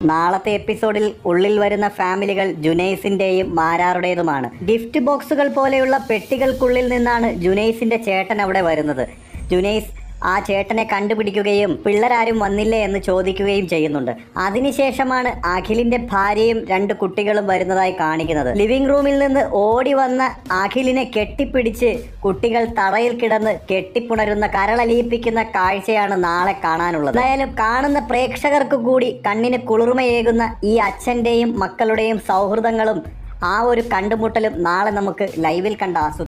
നാളത്തെ എപ്പിസോഡിൽ ഉള്ളിൽ വരുന്ന ഫാമിലികൾ ജുനൈസിന്റെയും മാരാറുടേതുമാണ് ഗിഫ്റ്റ് ബോക്സുകൾ പോലെയുള്ള പെട്ടികൾക്കുള്ളിൽ നിന്നാണ് ജുനൈസിന്റെ ചേട്ടൻ അവിടെ വരുന്നത് ജുനൈസ് ആ ചേട്ടനെ കണ്ടുപിടിക്കുകയും പിള്ളേരാരും വന്നില്ലേ എന്ന് ചോദിക്കുകയും ചെയ്യുന്നുണ്ട് അതിനുശേഷമാണ് അഖിലിന്റെ ഭാര്യയും രണ്ട് കുട്ടികളും വരുന്നതായി കാണിക്കുന്നത് ലിവിംഗ് റൂമിൽ നിന്ന് ഓടി വന്ന അഖിലിനെ കെട്ടിപ്പിടിച്ച് കുട്ടികൾ തറയിൽ കിടന്ന് കെട്ടിപ്പുണരുന്ന കരളലിയിപ്പിക്കുന്ന കാഴ്ചയാണ് നാളെ കാണാനുള്ളത് എന്തായാലും കാണുന്ന പ്രേക്ഷകർക്ക് കൂടി കണ്ണിന് കുളിർമയേകുന്ന ഈ അച്ഛന്റെയും മക്കളുടെയും സൗഹൃദങ്ങളും ആ ഒരു കണ്ടുമുട്ടലും നാളെ നമുക്ക് ലൈവിൽ കണ്ട് ആസ്വദിക്കാം